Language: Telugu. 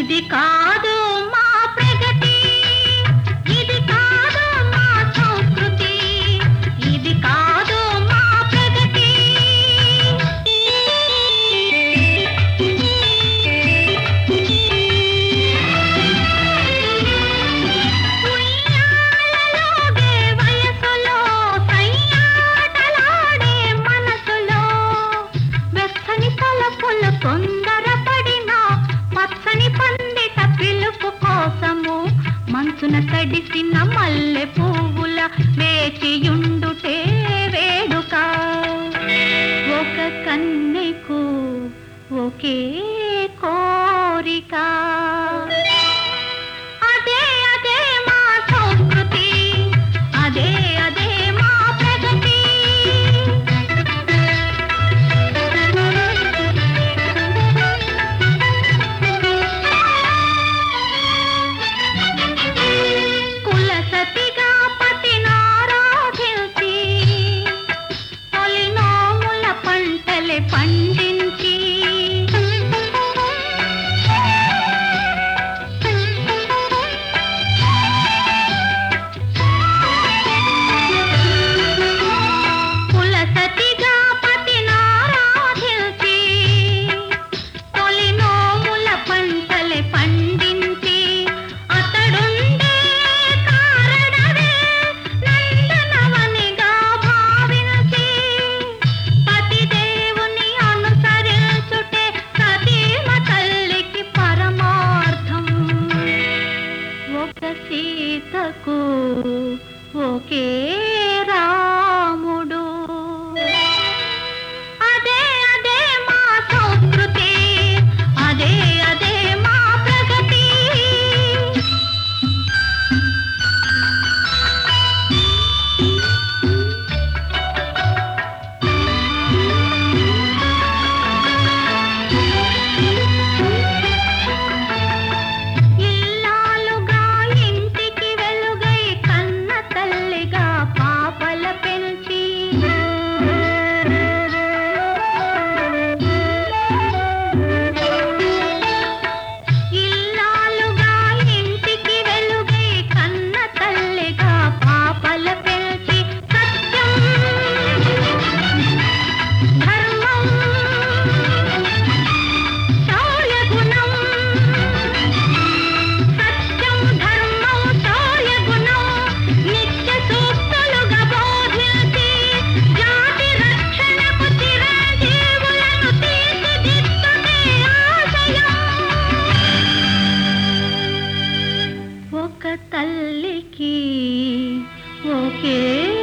ఇది కాదు మా ప్రగతి ఇది కాదు మా సంస్కృతి ఇది కాదు మా ప్రగతి ఉయ్యాలలోగే వయసులో సయ్యాటలాడే మనసులో వెచ్చని తలపులు తొందరపడిన పచ్చని పండిత పిలుపు కోసము మంచున తడిసిన మల్లె పువ్వుల వేచియుండుటే వేడుక ఒక కన్నెకు ఒకే కోరిక అదే అదే మా సంస్కృతి అదే అదే మా ప్రగతి కుల సతిగా పతినారాధించి తొలినోముల పంటలే పండించి కుల సతిగా పతినారాధించి తొలినోముల పంటలే పండించి అతడుండే కారణమే నందనవనిగా భావించి పతిదేవుని అనుసరించుటే సతీమ తల్లికి పరమార్థం ఒక సీతకు ఒకే రాముడు అదే అదే మా సంస్కృతి అదే అదే మా ప్రగతి ఇల్లాలుగా ఇంటికి వెలుగై కన్న తల్లిగా పాపల పెంచి ఇల్లాలుగా ఇంటికి వెలుగై కన్న తల్లిగా పాపల పెంచి సత్యం ధర్మం శౌర్య గుణం సత్యం ధర్మం శౌర్య గుణం నిత్య సూక్తులుగా బోధించి జాతి రక్షణకు చిరంజీవులను తీర్చిదిద్దుతే ఆశయం ఒక తల్లికి ఒకే